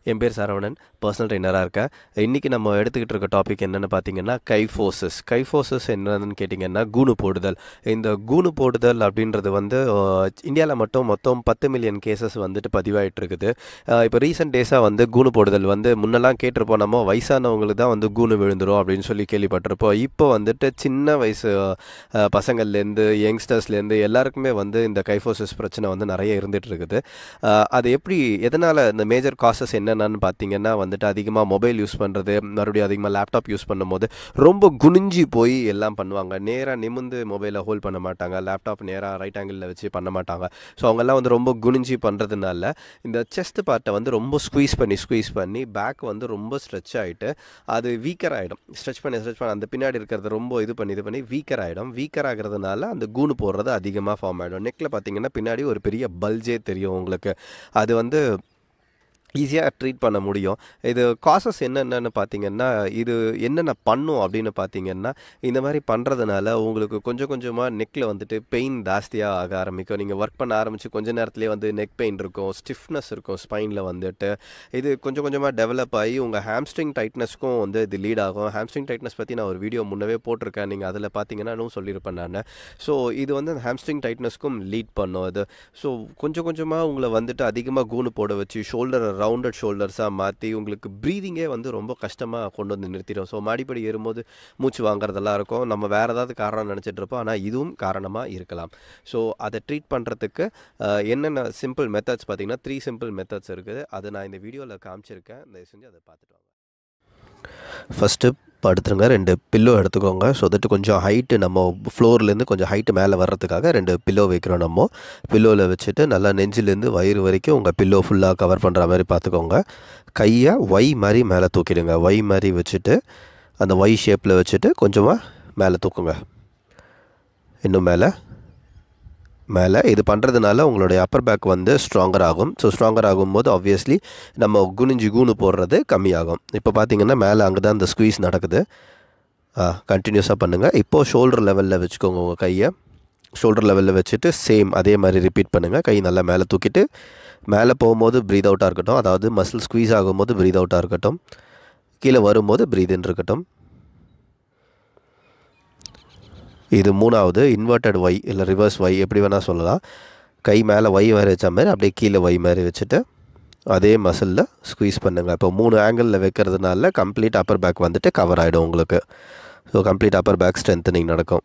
என் பேர் சரவணன் பர்சனல் ட்ரெயினராக இருக்கேன் இன்றைக்கி நம்ம எடுத்துக்கிட்டு இருக்க டாபிக் என்னென்னு பார்த்தீங்கன்னா கைஃபோசஸ் கைஃபோசஸ் என்னன்னு கேட்டிங்கன்னா கூணு போடுதல் இந்த கூணு போடுதல் அப்படின்றது வந்து இந்தியாவில் மட்டும் மொத்தம் பத்து மில்லியன் கேசஸ் வந்துட்டு பதிவாயிட்டு இருக்குது இப்போ ரீசெண்ட் டேஸாக வந்து கூணு போடுதல் வந்து முன்னெல்லாம் கேட்டிருப்போம் நம்ம வயசானவங்களுக்கு தான் வந்து கூணு விழுந்துரும் அப்படின்னு சொல்லி கேள்விப்பட்டிருப்போம் இப்போ வந்துட்டு சின்ன வயசு அஹ், பசங்கள்லேருந்து யங்ஸ்டர்ஸ்லேருந்து எல்லாருக்குமே வந்து இந்த கைஃபோசஸ் பிரச்சனை வந்து நிறைய இருந்துட்டு இருக்குது அஹ், அது எப்படி எதனால் இந்த மேஜர் காசஸ் என்னென்னு பார்த்தீங்கன்னா வந்துட்டு அதிகமாக மொபைல் யூஸ் பண்ணுறது மறுபடியும் அதிகமாக லேப்டாப் யூஸ் பண்ணும்போது ரொம்ப குனிஞ்சி போய் எல்லாம் பண்ணுவாங்க நேராக நிமிந்து மொபைலை ஹோல்ட் பண்ண மாட்டாங்க லேப்டாப் நேராக ரைட் ஆங்கிளில் வச்சு பண்ண மாட்டாங்க ஸோ அவங்கெல்லாம் வந்து ரொம்ப குனிஞ்சி பண்ணுறதுனால இந்த செஸ்ட் பார்ட்டை வந்து ரொம்ப ஸ்குவீஸ் பண்ணி ஸ்குவீஸ் பண்ணி பேக் வந்து ரொம்ப ஸ்ட்ரெச் ஆகிட்டு அது வீக்கர் ஆகிடும் ஸ்ட்ரெச் பண்ணி ஸ்ட்ரெச் பண்ணி அந்த பின்னாடி இருக்கிறது ரொம்ப இது பண்ணி இது பண்ணி வீக்கர் ஆகிடும் வீக்கர் ஆகிறதுனால அந்த கூணு போடுறது அதிகமாக ஃபார்ம் ஆகிடும் நெக்கில் பார்த்தீங்கன்னா பின்னாடி ஒரு பெரிய பல்ஜே தெரியும் உங்களுக்கு அது வந்து ஈஸியாக ட்ரீட் பண்ண முடியும் இது காசஸ் என்னென்னு பார்த்தீங்கன்னா இது என்னென்ன பண்ணும் அப்படின்னு பார்த்தீங்கன்னா இந்த மாதிரி பண்ணுறதுனால உங்களுக்கு கொஞ்சம் கொஞ்சமாக நெக்கில் வந்துட்டு பெயின் ஜாஸ்தியாக ஆக ஆரம்பிக்கும் நீங்கள் ஒர்க் பண்ண ஆரம்பித்து கொஞ்ச நேரத்துலேயே வந்து நெக் பெயின் இருக்கும் ஸ்டிஃப்னஸ் இருக்கும் ஸ்பைனில் வந்துட்டு இது கொஞ்சம் கொஞ்சமாக டெவலப் ஆகி உங்கள் ஹாம்ஸ்ட்ரிங் டைட்னஸ்க்கும் வந்து இது லீட் ஆகும் ஹாம்ஸ்ட்ரிங் டைட்னஸ் பற்றி நான் ஒரு வீடியோ முன்னவே போட்டிருக்கேன் நீங்கள் அதில் பார்த்தீங்கன்னா இன்னும் சொல்லியிருப்பேன் நான் ஸோ இது வந்து அந்த ஹாம்ஸ்ட்ரிங் டைட்னஸ்க்கும் லீட் பண்ணும் அது ஸோ கொஞ்சம் கொஞ்சமாக உங்களை வந்துட்டு அதிகமாக கூணு போட வச்சு ஷோல்டரை ரவுண்டட் ஷோல்டர்ஸாக மாற்றி உங்களுக்கு ப்ரீதிங்கே வந்து ரொம்ப கஷ்டமாக கொண்டு வந்து நிறுத்திடும் ஸோ மாடிப்படி ஏறும்போது மூச்சு வாங்குறதெல்லாம் இருக்கும் நம்ம வேறு ஏதாவது காரணம் நினச்சிட்டு இருப்போம் ஆனால் இதுவும் காரணமாக இருக்கலாம் ஸோ அதை ட்ரீட் பண்ணுறதுக்கு என்னென்ன சிம்பிள் மெத்தட்ஸ் பார்த்தீங்கன்னா த்ரீ சிம்பிள் மெத்தட்ஸ் இருக்குது அதை நான் இந்த வீடியோவில் காமிச்சிருக்கேன் தயவு செஞ்சு அதை பார்த்துட்டு வாங்க ஃபஸ்ட்டு படுத்துருங்க ரெண்டு பில்லோ எடுத்துக்கோங்க ஸோ தட் கொஞ்சம் ஹைட்டு நம்ம ஃப்ளோர்லேருந்து கொஞ்சம் ஹைட்டு மேலே வர்றதுக்காக ரெண்டு பில்லோ வைக்கிறோம் நம்ம பில்லோவில் வச்சுட்டு நல்லா நெஞ்சிலேருந்து வயிறு வரைக்கும் உங்கள் பில்லோ ஃபுல்லாக கவர் பண்ணுற மாதிரி பார்த்துக்கோங்க கையை ஒய் மாதிரி மேலே தூக்கிடுங்க ஒய் மாதிரி வச்சுட்டு அந்த ஒய் ஷேப்பில் வச்சுட்டு கொஞ்சமாக மேலே தூக்குங்க இன்னும் மேலே மேலே இது பண்ணுறதுனால உங்களுடைய அப்பர் பேக் வந்து ஸ்ட்ராங்கர் ஆகும் ஸோ ஸ்ட்ராங்கர் ஆகும்போது ஆப்வியஸ்லி நம்ம குனிஞ்சு கூணு போடுறது கம்மியாகும் இப்போ பார்த்தீங்கன்னா மேலே அங்கே தான் இந்த ஸ்குவீஸ் நடக்குது கண்டினியூஸாக பண்ணுங்கள் இப்போது ஷோல்டர் லெவலில் வச்சுக்கோங்க உங்கள் கையை ஷோல்டர் லெவலில் வச்சுட்டு சேம் அதே மாதிரி ரிப்பீட் பண்ணுங்கள் கை நல்லா மேலே தூக்கிட்டு மேலே போகும்போது ப்ரீத் அவுட்டாக இருக்கட்டும் அதாவது மசில் ஸ்குவீஸ் ஆகும்போது ப்ரீத் அவுட்டாக இருக்கட்டும் கீழே வரும்போது ப்ரீத் இன் இருக்கட்டும் இது மூணாவது இன்வெர்ட்டட் ஒய் இல்லை ரிவர்ஸ் ஒய் எப்படி வேணால் சொல்லலாம் கை மேலே ஒய் மாதிரி வச்ச மாதிரி அப்படியே கீழே ஒய் மாதிரி வச்சுட்டு அதே மசிலில் ஸ்குவீஸ் பண்ணுங்கள் இப்போ மூணு ஆங்கிளில் வைக்கிறதுனால கம்ப்ளீட் அப்பர் பேக் வந்துட்டு கவர் ஆகிடும் உங்களுக்கு so complete upper back strengthening நடக்கும்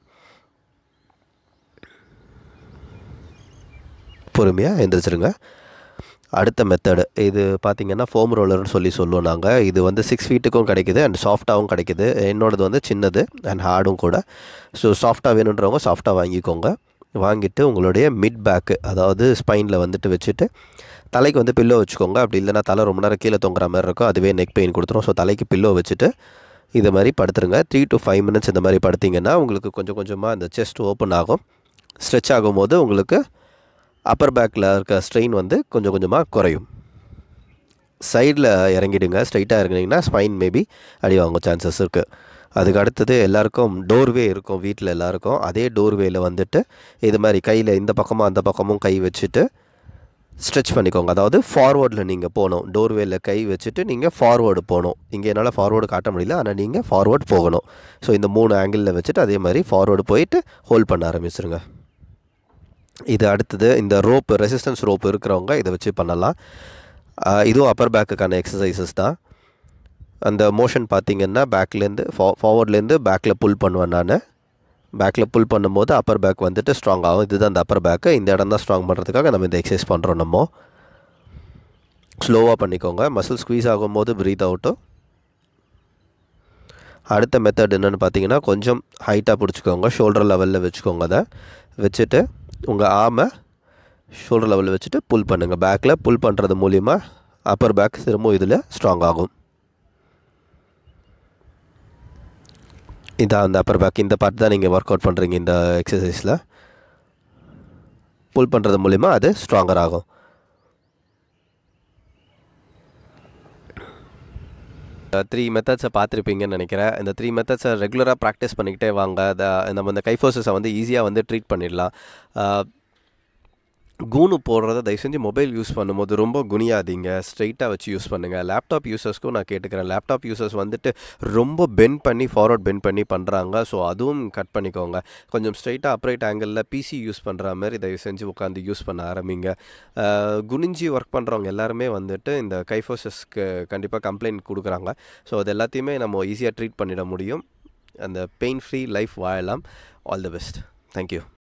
பொறுமையாக எந்திரிச்சிருங்க அடுத்த மெத்தடு இது பார்த்தீங்கன்னா ஃபோம் ரோலர்னு சொல்லி சொல்லுவோம் நாங்கள் இது வந்து சிக்ஸ் ஃபீட்டுக்கும் கிடைக்குது அண்ட் சாஃப்டாகவும் கிடைக்குது என்னோடது வந்து சின்னது அண்ட் ஹார்டும் கூட ஸோ சாஃப்டாக வேணுன்றவங்க சாஃப்டாக வாங்கிக்கோங்க வாங்கிட்டு உங்களுடைய மிட் பேக்கு அதாவது ஸ்பைனில் வந்துட்டு வச்சுட்டு தலைக்கு வந்து பில்லோ வச்சுக்கோங்க அப்படி இல்லைன்னா தலை ரொம்ப நேரம் கீழே தொங்குற மாதிரி இருக்கும் அதுவே நெக் பெயின் கொடுத்துரும் ஸோ தலைக்கு பில்லோ வச்சுட்டு இது மாதிரி படுத்துருங்க த்ரீ டு ஃபைவ் மினிட்ஸ் இந்த மாதிரி படுத்திங்கன்னா உங்களுக்கு கொஞ்சம் கொஞ்சமாக இந்த செஸ்ட் ஓப்பன் ஆகும் ஸ்ட்ரெச் ஆகும்போது உங்களுக்கு அப்பர் பேக்கில் இருக்க ஸ்ட்ரெயின் வந்து கொஞ்சம் கொஞ்சமாக குறையும் சைடில் இறங்கிடுங்க ஸ்ட்ரைட்டாக இறங்குனீங்கன்னா ஸ்பைன் மேபி அடி வாங்க சான்சஸ் இருக்குது அதுக்கு அடுத்தது எல்லாருக்கும் டோர்வே இருக்கும் வீட்டில் எல்லாருக்கும் அதே டோர்வேயில் வந்துட்டு இது மாதிரி கையில் இந்த பக்கமும் அந்த பக்கமும் கை வச்சுட்டு ஸ்ட்ரெச் பண்ணிக்கோங்க அதாவது ஃபார்வேர்டில் நீங்கள் போகணும் டோர்வேயில் கை வச்சுட்டு நீங்கள் ஃபார்வேர்டு போகணும் இங்கே என்னால் ஃபார்வேர்டு காட்ட முடியல ஆனால் நீங்கள் ஃபார்வேர்டு போகணும் ஸோ இந்த மூணு ஆங்கிளில் வச்சுட்டு அதே மாதிரி ஃபார்வேர்டு போயிட்டு ஹோல்ட் பண்ண ஆரம்பிச்சிருங்க இது அடுத்தது இந்த ரோப்பு ரெசிஸ்டன்ஸ் ரோப் இருக்கிறவங்க இதை வச்சு பண்ணலாம் ஆஹ் இதுவும் அப்பர் பேக்குக்கான எக்ஸசைசஸ் தான் அந்த மோஷன் பார்த்தீங்கன்னா பேக்லேருந்து ஃபா ஃபார்வர்ட்லேருந்து பேக்கில் புல் பண்ணுவேன் நான் பேக்கில் புல் பண்ணும்போது அப்பர் பேக் வந்துட்டு ஸ்ட்ராங் ஆகும் இதுதான் அந்த அப்பர் பேக்கு இந்த இடம் தான் ஸ்ட்ராங் பண்ணுறதுக்காக நம்ம இந்த எக்ஸசைஸ் பண்ணுறோம் நம்ம ஸ்லோவாக பண்ணிக்கோங்க மசில் ஸ்குவீஸ் ஆகும்போது ப்ரீத் அவுட்டும் அடுத்த மெத்தட் என்னென்னு பார்த்தீங்கன்னா கொஞ்சம் ஹைட்டாக பிடிச்சிக்கோங்க ஷோல்டர் லெவலில் வச்சுக்கோங்க அதை வச்சுட்டு உங்கள் ஆமை ஷோல்டர் லெவலில் வச்சுட்டு புல் பண்ணுங்கள் பேக்கில் புல் பண்ணுறது மூலிமா அப்பர் பேக் திரும்ப இதில் ஸ்ட்ராங் ஆகும் இதான் அந்த அப்பர் பேக் இந்த பார்ட் தான் நீங்கள் ஒர்க் அவுட் பண்ணுறீங்க இந்த எக்ஸசைஸில் புல் பண்ணுறது மூலிமா அது ஸ்ட்ராங்கர் ஆகும் த்ரீ மெத்தட்ஸை பார்த்துருப்பீங்கன்னு நினைக்கிறேன் இந்த த்ரீ மெத்தட்ஸை ரெகுலராக ப்ராக்டிஸ் பண்ணிக்கிட்டே வாங்க அதை நம்ம இந்த கைஃபோசஸை வந்து ஈஸியாக வந்து ட்ரீட் பண்ணிடலாம் கூணு போடுறத தயவு செஞ்சு மொபைல் யூஸ் பண்ணும்போது ரொம்ப குனியாதீங்க ஸ்ட்ரைட்டாக வச்சு யூஸ் பண்ணுங்கள் லேப்டாப் யூசர்ஸ்க்கும் நான் கேட்டுக்கிறேன் லேப்டாப் யூசர்ஸ் வந்துட்டு ரொம்ப பெண்ட் பண்ணி ஃபார்வர்ட் பெண்ட் பண்ணி பண்ணுறாங்க ஸோ அதுவும் கட் பண்ணிக்கோங்க கொஞ்சம் ஸ்ட்ரைட்டாக அப்ரைட் ஆங்கிளில் பிசி யூஸ் பண்ணுற மாதிரி தயவு செஞ்சு உட்காந்து யூஸ் பண்ண ஆரம்பிங்க அஹ், குனிஞ்சி ஒர்க் பண்ணுறவங்க எல்லாருமே வந்துட்டு இந்த கைஃபோசஸ்க்கு கண்டிப்பாக கம்ப்ளைண்ட் கொடுக்குறாங்க ஸோ அது எல்லாத்தையுமே நம்ம ஈஸியாக ட்ரீட் பண்ணிட முடியும் அந்த பெயின் ஃப்ரீ லைஃப் வாழலாம் ஆல் தி பெஸ்ட் தேங்க்யூ